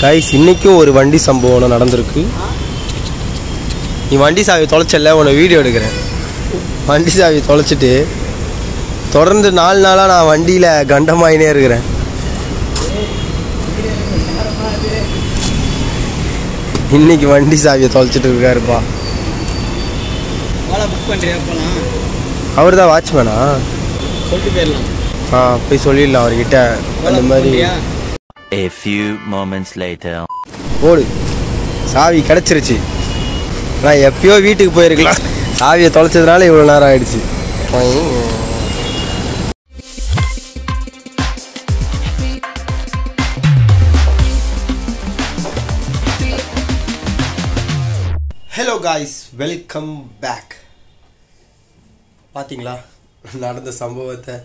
Guys இன்னைக்கும் ஒரு வண்டி சம்பவம் ஒன்று நடந்திருக்கு நீ வண்டி சாவி தொலைச்சல உன்னை வீடியோ எடுக்கிறேன் வண்டி சாவி தொலைச்சிட்டு தொடர்ந்து நாலு நாளாக நான் வண்டியில் கண்டமாயினே இருக்கிறேன் இன்னைக்கு வண்டி சாவியை தொலைச்சிட்டு இருக்காருப்பா ஓலா புக் பண்ணுறியா போகலாம் அவர் தான் வாட்ச்மேனா சொல்லிட்டு போயிடலாம் ஆ போய் சொல்லிடலாம் அவர்கிட்ட அந்த மாதிரி பண்ணுறியா A few moments later. ஓடு சாவி கிடச்சிருச்சு நான் எப்பயோ வீட்டுக்கு போயிருக்கலாம் சாவியை தொலைச்சதுனால இவ்வளோ நேரம் ஆயிடுச்சு ஹலோ காய்ஸ் வெல்கம் பேக் பார்த்தீங்களா நடந்த சம்பவத்தை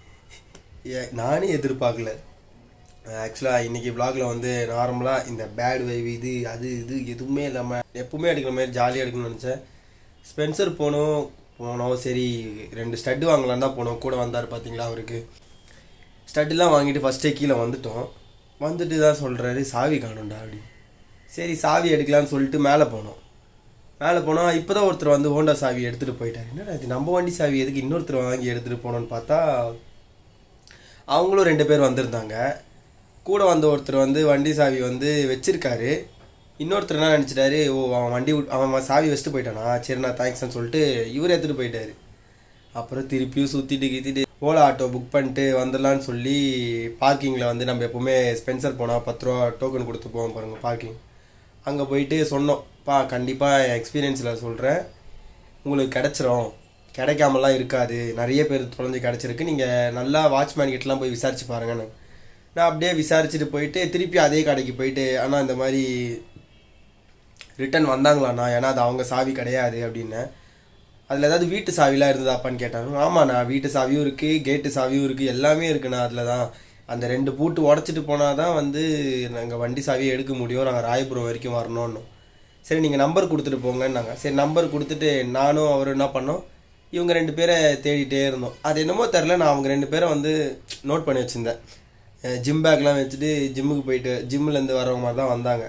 ஏ- நானே எதிர்பார்க்கல ஆக்சுவலாக இன்னைக்கு vlogல வந்து நார்மலாக இந்த பேட் வைவ் இது அது இது எதுவுமே இல்லாமல் எப்பவுமே எடுக்கிற மாதிரி ஜாலியாக எடுக்கணும்னு நினச்சேன் ஸ்பென்சர் போனோம் போனோம் சரி ரெண்டு ஸ்டட்டு வாங்கலாம் தான் போனோம் கூட வந்தார் பார்த்தீங்களா அவருக்கு ஸ்டட்டுலாம் வாங்கிட்டு ஃபஸ்ட்டே கீழே வந்துட்டோம் வந்துட்டு தான் சொல்கிறாரு சாவி காணும்டா அப்படி சரி சாவி எடுக்கலாம்னு சொல்லிட்டு மேலே போனோம் மேலே போனால் இப்போ தான் ஒருத்தர் வந்து ஹோண்டா சாவி எடுத்துகிட்டு போயிட்டார் என்னடா இது நம்ம வண்டி சாவி எதுக்கு இன்னொருத்தர் வாங்கி எடுத்துகிட்டு போனோன்னு பார்த்தா அவங்களும் ரெண்டு பேர் வந்திருந்தாங்க கூட வந்த ஒருத்தர் வந்து வண்டி சாவி வந்து வச்சிருக்காரு இன்னொருத்தர் என்ன நினச்சிட்டாரு ஓ அவன் வண்டி விட்- அவன் சாவி வச்சுட்டு போயிட்டானா சரி நான் தேங்க்ஸ்னு சொல்லிட்டு இவர் எடுத்துகிட்டு போயிட்டாரு அப்புறம் திருப்பியும் சுற்றிட்டு கித்திட்டு ஓலா ஆட்டோ புக் பண்ணிட்டு வந்துடலான்னு சொல்லி பார்க்கிங்கில் வந்து நம்ம எப்போவுமே ஸ்பென்சர் போனால் பத்து ரூபா டோக்கன் கொடுத்து போவோம் பாருங்கள் பார்க்கிங் அங்கே போயிட்டு சொன்னோம் பா கண்டிப்பாக என் எக்ஸ்பீரியன்ஸில் சொல்கிறேன் உங்களுக்கு கிடச்சிரும் கிடைக்காமலாம் இருக்காது நிறைய பேர் தொலைஞ்சு கிடச்சிருக்கு நீங்கள் நல்லா வாட்ச்மேன் கிட்டலாம் போய் விசாரிச்சு பாருங்கன்னு நான் அப்படியே விசாரிச்சுட்டு போயிட்டு திருப்பி அதே கடைக்கு போயிட்டு ஆனால் இந்த மாதிரி ரிட்டர்ன் வந்தாங்களாண்ணா ஏன்னா அது அவங்க சாவி கிடையாது அப்படின்னு அதில் ஏதாவது வீட்டு சாவிலாம் இருந்ததாப்பான்னு கேட்டாங்க ஆமாண்ணா வீட்டு சாவியும் இருக்குது கேட்டு சாவியும் இருக்குது எல்லாமே இருக்குண்ணா அதில் தான் அந்த ரெண்டு பூட்டு உடச்சிட்டு போனால் தான் வந்து நாங்கள் வண்டி சாவியை எடுக்க முடியும் நாங்கள் ராயபுரம் வரைக்கும் வரணும்னு சரி நீங்கள் நம்பர் கொடுத்துட்டு போங்கன்னாங்க சரி நம்பர் கொடுத்துட்டு நானும் அவரும் என்ன பண்ணோம் இவங்க ரெண்டு பேரை தேடிட்டே இருந்தோம் அது என்னமோ தெரில நான் அவங்க ரெண்டு பேரை வந்து நோட் பண்ணி வச்சுருந்தேன் ஜிம் பேக்லாம் வச்சுட்டு ஜிம்முக்கு போயிட்டு ஜிம்முலேருந்து வரவங்க மாதிரி தான் வந்தாங்க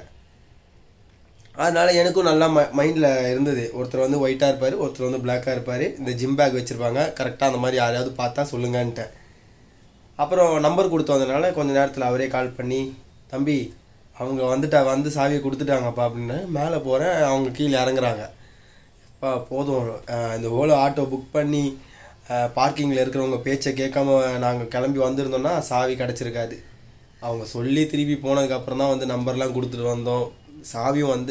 அதனால எனக்கும் நல்லா ம மைண்டில் இருந்தது ஒருத்தர் வந்து ஒயிட்டாக இருப்பார் ஒருத்தர் வந்து பிளாக்காக இருப்பார் இந்த ஜிம் பேக் வச்சுருப்பாங்க கரெக்டாக அந்த மாதிரி யாரையாவது பார்த்தா சொல்லுங்கன்ட்டேன் அப்புறம் நம்பர் கொடுத்து வந்ததுனால கொஞ்ச நேரத்தில் அவரே கால் பண்ணி தம்பி அவங்க வந்துட்டா வந்து சாவியை கொடுத்துட்டாங்கப்பா அப்படின்னு மேலே போகிறேன் அவங்க கீழே இறங்குறாங்க அப்பா போதும் அஹ் இந்த ஓலோ ஆட்டோ புக் பண்ணி பார்க்கிங்கில் இருக்கிறவங்க பேச்சை கேட்காம நாங்கள் கிளம்பி வந்திருந்தோம்னா சாவி கிடச்சிருக்காது அவங்க சொல்லி திருப்பி போனதுக்கப்புறம் தான் வந்து நம்பர்லாம் கொடுத்துட்டு வந்தோம் சாவியும் வந்து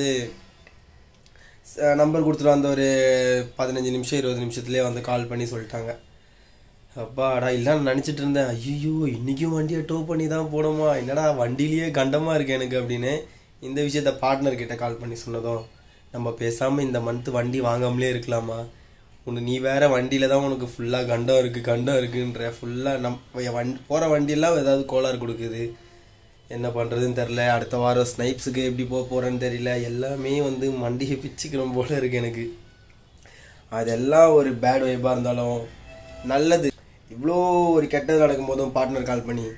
நம்பர் கொடுத்துட்டு வந்த ஒரு பதினஞ்சு நிமிஷம் இருபது நிமிஷத்துலேயே வந்து கால் பண்ணி சொல்லிட்டாங்க அப்பாடா இல்லை நான் நினச்சிட்டு இருந்தேன் ஐயோ இன்றைக்கும் வண்டியை டோ பண்ணி தான் போனோமா என்னடா வண்டியிலேயே கண்டமாக இருக்கு எனக்கு அப்படின்னு இந்த விஷயத்த பார்ட்னர் கிட்ட கால் பண்ணி சொன்னதும் நம்ம பேசாமல் இந்த மந்த் வண்டி வாங்காமலே இருக்கலாமா உனக்கு நீ வேற வண்டியில தான் உனக்கு ஃபுல்லாக கண்டம் இருக்குது கண்டம் இருக்குன்ற ஃபுல்லாக நம் வண்டி போகிற வண்டியெல்லாம் ஏதாவது கோளாறு கொடுக்குது என்ன பண்ணுறதுன்னு தெரில அடுத்த வாரம் ஸ்னைப்ஸுக்கு எப்படி போக போகிறேன்னு தெரியல எல்லாமே வந்து மண்டியை பிச்சுக்கணும் போல இருக்கு எனக்கு அதெல்லாம் ஒரு பேட் வைப்பாக இருந்தாலும் நல்லது இவ்வளோ ஒரு கெட்டது நடக்கும்போதும் பார்ட்னர் கால் பண்ணி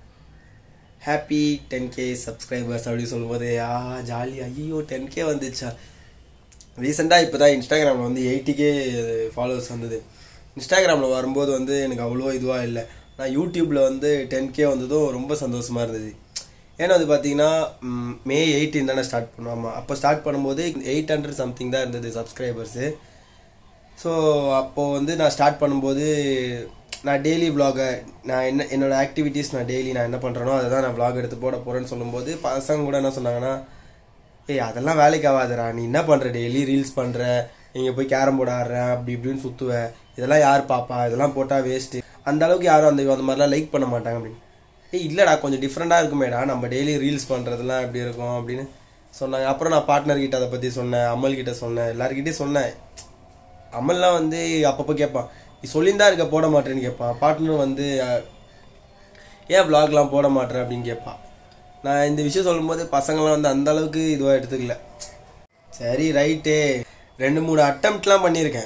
ஹாப்பி டென் கே சப்ஸ்கிரைபர்ஸ் அப்படி சொல்லும்போது ஆ ஜாலி ஐயோ டென் கே வந்துச்சா ரீசெண்டாக இப்போ தான் இன்ஸ்டாகிராமில் வந்து எயிட்டி கே ஃபாலோவர்ஸ் வந்தது இன்ஸ்டாகிராமில் வரும்போது வந்து எனக்கு அவ்வளோ இதுவாக இல்லை நான் யூடியூப்பில் வந்து டென் கே வந்ததும் ரொம்ப சந்தோஷமாக இருந்தது ஏன்னா அது பார்த்தீங்கன்னா ம், மே எயிட்டீன் தானே ஸ்டார்ட் பண்ணுவாமா அப்போ ஸ்டார்ட் பண்ணும்போது எயிட் ஹண்ட்ரட் சம்திங் தான் இருந்தது சப்ஸ்கிரைபர்ஸு ஸோ அப்போது வந்து நான் ஸ்டார்ட் பண்ணும்போது நான் டெய்லி vlog-அ நான் என்ன என்னோட ஆக்டிவிட்டீஸ் நான் டெய்லி நான் என்ன பண்ணுறேனோ அதை தான் நான் vlog எடுத்து போட போகிறேன்னு சொல்லும்போது பசங்க கூட என்ன சொன்னாங்கன்னா ஏய் அதெல்லாம் வேலைக்கு ஆகாதுடா நீ என்ன பண்ணுற டெய்லி ரீல்ஸ் பண்ணுற இங்கே போய் கேரம் போர்டு ஆடுற அப்படி இப்படின்னு சுற்றுவ இதெல்லாம் யார் பாப்பா இதெல்லாம் போட்டால் வேஸ்ட்டு அந்த அளவுக்கு யாரும் அந்த அந்த மாதிரிலாம் லைக் பண்ண மாட்டாங்க அப்படின்னு ஏய் இல்லைடா கொஞ்சம் டிஃப்ரெண்ட்டாக இருக்குமேடா நம்ம டெய்லி ரீல்ஸ் பண்ணுறதுலாம் எப்படி இருக்கும் அப்படின்னு சொன்னாங்க அப்புறம் நான் பார்ட்னர் கிட்ட அதை பற்றி சொன்னேன் அமல் கிட்ட சொன்னேன் எல்லாருக்கிட்டையும் சொன்னேன் அமல்லாம் வந்து அப்பப்போ கேட்பான் நீ சொல்லியிருந்தா இருக்க போட மாட்டேன்னு கேட்பான் பார்ட்னர் வந்து அஹ், ஏன் vlogலாம் போட மாட்டேற அப்படின்னு கேட்பான் நான் இந்த விஷயம் சொல்லும்போது பசங்களாம் வந்து அந்த அளவுக்கு இதுவாக எடுத்துக்கல சரி ரைட்டு ரெண்டு மூணு அட்டம்ப்ட்லாம் பண்ணியிருக்கேன்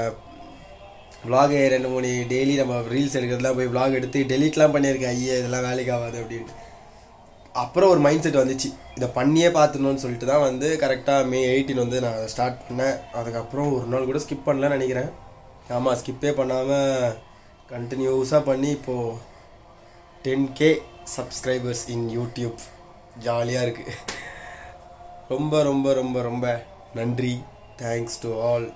vlog ரெண்டு மூணு டெய்லி நம்ம ரீல்ஸ் எடுக்கிறதுலாம் போய் vlog எடுத்து டெலீட்லாம் பண்ணியிருக்கேன் ஐயா இதெல்லாம் வேலைக்கு ஆகாது அப்படின்ட்டு அப்புறம் ஒரு மைண்ட் செட் வந்துச்சு இதை பண்ணியே பார்த்துணும்னு சொல்லிட்டு தான் வந்து கரெக்டாக மே எயிட்டீன் வந்து நான் ஸ்டார்ட் பண்ணேன் அதுக்கப்புறம் ஒரு நாள் கூட ஸ்கிப் பண்ணலன்னு நினைக்கிறேன் ஆமாம் ஸ்கிப்பே பண்ணாமல் கண்டினியூஸாக பண்ணி இப்போது ten K subscribers in YouTube ஜாலியாக இருக்குது ரொம்ப ரொம்ப ரொம்ப ரொம்ப நன்றி தேங்க்ஸ் டு ஆல்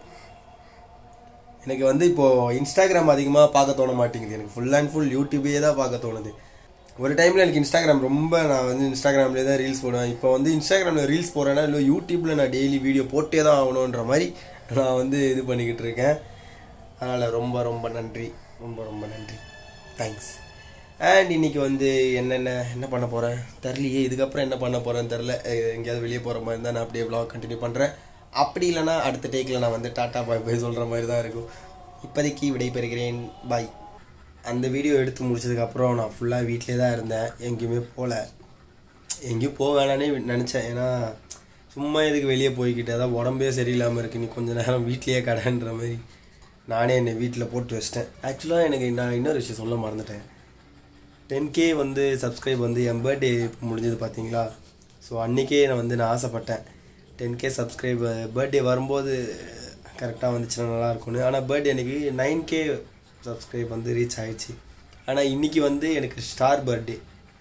எனக்கு வந்து இப்போது இன்ஸ்டாகிராம் அதிகமாக பார்க்க தோண மாட்டேங்குது எனக்கு ஃபுல் அண்ட் ஃபுல் யூடியூபே தான் பார்க்க தோணுது ஒரு டைமில் எனக்கு இன்ஸ்டாகிராம் ரொம்ப நான் வந்து இன்ஸ்டாகிராம்லேயே தான் ரீல்ஸ் போடுவேன் இப்போ வந்து இன்ஸ்டாகிராமில் ரீல்ஸ் போடுறேன்னா இல்லை யூடியூப்பில் நான் டெய்லி வீடியோ போட்டே தான் ஆகணுன்ற மாதிரி நான் வந்து இது பண்ணிக்கிட்டு இருக்கேன் அதனால் ரொம்ப ரொம்ப நன்றி ரொம்ப ரொம்ப நன்றி தேங்க்ஸ் அண்ட் இன்னைக்கு வந்து என்னென்ன என்ன பண்ண போகிறேன் தெரிலையே இதுக்கப்புறம் என்ன பண்ண போகிறேன்னு தெரில எங்கேயாவது வெளியே போகிற மாதிரி இருந்தால் நான் அப்படியே vlog கண்டினியூ பண்ணுறேன் அப்படி இல்லைன்னா அடுத்த டேக்கில் நான் வந்து டாட்டா பாய் பாய் சொல்கிற மாதிரி தான் இருக்கும் இப்போதைக்கு விடைபெறுகிறேன் பாய் அந்த வீடியோ எடுத்து முடிச்சதுக்கப்புறம் நான் ஃபுல்லாக வீட்டிலே தான் இருந்தேன் எங்கேயுமே போகல எங்கேயும் போக வேணானே நினச்சேன் ஏன்னா சும்மா இதுக்கு வெளியே போய்கிட்டு அதான் உடம்பே சரியில்லாமல் இருக்கு நீ கொஞ்ச நேரம் வீட்லேயே கடைன்ற மாதிரி நானே என்னை வீட்டில் போட்டு வச்சிட்டேன் ஆக்சுவலாக எனக்கு நான் இன்னொரு விஷயம் சொல்ல மறந்துட்டேன் டென் கே வந்து சப்ஸ்கிரைப் வந்து என் பர்த்டே முடிஞ்சது பார்த்தீங்களா ஸோ அன்றைக்கே நான் வந்து நான் ஆசைப்பட்டேன் டென் கே சப்ஸ்கிரைப் பர்த்டே வரும்போது கரெக்டாக வந்துச்சுன்னா நல்லா இருக்கும்னு ஆனால் பர்த்டே அன்றைக்கி நைன் கே சப்ஸ்கிரைப் வந்து ரீச் ஆயிடுச்சு ஆனால் இன்றைக்கி வந்து எனக்கு ஸ்டார் பர்த்டே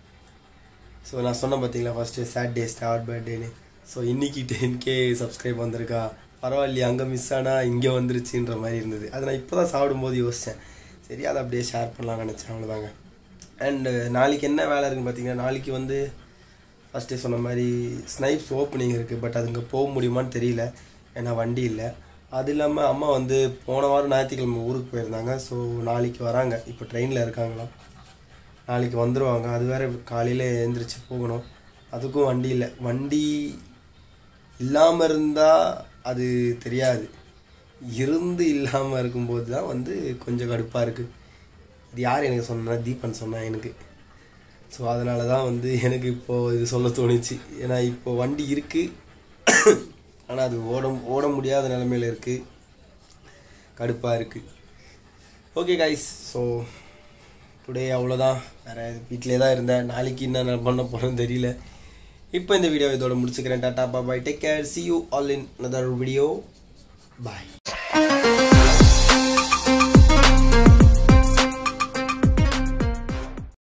ஸோ நான் சொன்னேன் பார்த்தீங்களா ஃபஸ்ட்டு சாட்டர்டே ஸ்டார் பர்த்டேன்னு ஸோ இன்னைக்கு டென் கே சப்ஸ்கிரைப் வந்திருக்கா பரவாயில்லையே அங்கே மிஸ் ஆனால் இங்கே வந்துருச்சுன்ற மாதிரி இருந்தது அதை நான் இப்போ தான் சாப்பிடும்போது யோசித்தேன் சரி அதை அப்படியே ஷேர் பண்ணலாம்னு நினச்சேன் அவ்வளோதாங்க அண்டு நாளைக்கு என்ன வேலை இருக்குன்னு பார்த்தீங்கன்னா நாளைக்கு வந்து ஃபஸ்ட்டே சொன்ன மாதிரி ஸ்னைப்ஸ் ஓப்பனிங் இருக்குது பட் அதுங்க போக முடியுமான்னு தெரியல ஏன்னா வண்டி இல்லை அது இல்லாமல் அம்மா வந்து போன வாரம் ஞாயிற்றுக்கிழமை ஊருக்கு போயிருந்தாங்க ஸோ நாளைக்கு வராங்க இப்போ ட்ரெயினில் இருக்காங்களாம் நாளைக்கு வந்துடுவாங்க அது வேற காலையில் எழுந்திரிச்சு போகணும் அதுக்கும் வண்டி இல்லை வண்டி இல்லாமல் இருந்தால் அது தெரியாது இருந்து இல்லாமல் இருக்கும்போது தான் வந்து கொஞ்சம் கடுப்பாக இருக்குது இது யார் எனக்கு சொன்னா தீபன் சொன்னா எனக்கு ஸோ அதனால தான் வந்து எனக்கு இப்போது இது சொல்ல தோணுச்சு ஏன்னா இப்போ வண்டி இருக்குது ஆனால் அது ஓட ஓட முடியாத நிலமையில இருக்குது கடுப்பாக இருக்குது ஓகே கைஸ் ஸோ டுடே அவ்வளோதான் வேறு வீட்டிலே தான் இருந்தேன் நாளைக்கு என்ன பண்ண போகிறேன்னு தெரியல இப்போ இந்த வீடியோ இதோட முடிச்சுக்கிறேன் tata bye take care see you all in another video bye